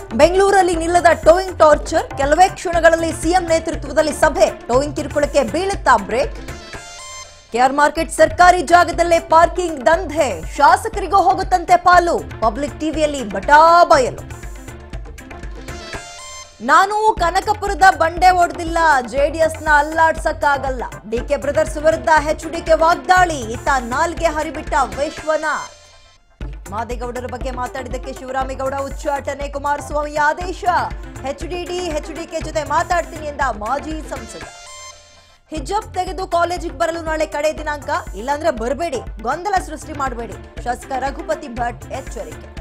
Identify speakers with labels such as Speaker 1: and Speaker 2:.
Speaker 1: ಬೆಂಗಳೂರಲ್ಲಿ ನಿಲ್ಲದ towing torture ಕೆಲವೇ ಕ್ಷಣಗಳಲ್ಲಿ ಸಿಎಂ ನೇತೃತ್ವದಲ್ಲಿ ಸಭೆ ಟೋಯಿಂಗ್ ಕಿರುಕುಳಕ್ಕೆ ಬೀಳುತ್ತಾ ಬ್ರೇಕ್ ಕೆಆರ್ ಮಾರ್ಕೆಟ್ ಸರ್ಕಾರಿ ಜಾಗದಲ್ಲೇ ಪಾರ್ಕಿಂಗ್ ದಂಧೆ ಶಾಸಕರಿಗೂ ಹೋಗುತ್ತಂತೆ ಪಾಲು ಪಬ್ಲಿಕ್ ಟಿವಿಯಲ್ಲಿ ಬಟಾ ಬಯಲು ನಾನು ಕನಕಪುರದ ಬಂಡೆ ಹೊಡೆದಿಲ್ಲ ಜೆಡಿಎಸ್ನ ಅಲ್ಲಾಡ್ಸಕ್ಕಾಗಲ್ಲ ಡಿಕೆ ಬ್ರದರ್ಸ್ ವಿರುದ್ಧ ಎಚ್ಡಿಕೆ ವಾಗ್ದಾಳಿ ಇತ್ತ ನಾಲ್ಗೆ ಹರಿಬಿಟ್ಟ ವಿಶ್ವನಾಥ್ ಮಾದೇಗೌಡರ ಬಗ್ಗೆ ಮಾತಾಡಿದ್ದಕ್ಕೆ ಶಿವರಾಮೇಗೌಡ ಉಚ್ಚಾಟನೆ ಕುಮಾರಸ್ವಾಮಿ ಆದೇಶ ಎಚ್ಡಿಡಿ ಎಚ್ಡಿಕೆ ಜೊತೆ ಮಾತಾಡ್ತೀನಿ ಎಂದ ಮಾಜಿ ಸಂಸದ ಹಿಜಾಬ್ ತೆಗೆದು ಕಾಲೇಜಿಗೆ ಬರಲು ನಾಳೆ ಕಡೆ ದಿನಾಂಕ ಇಲ್ಲಾಂದ್ರೆ ಬರಬೇಡಿ ಗೊಂದಲ ಸೃಷ್ಟಿ ಮಾಡಬೇಡಿ ಶಾಸಕ ರಘುಪತಿ ಭಟ್ ಎಚ್ಚರಿಕೆ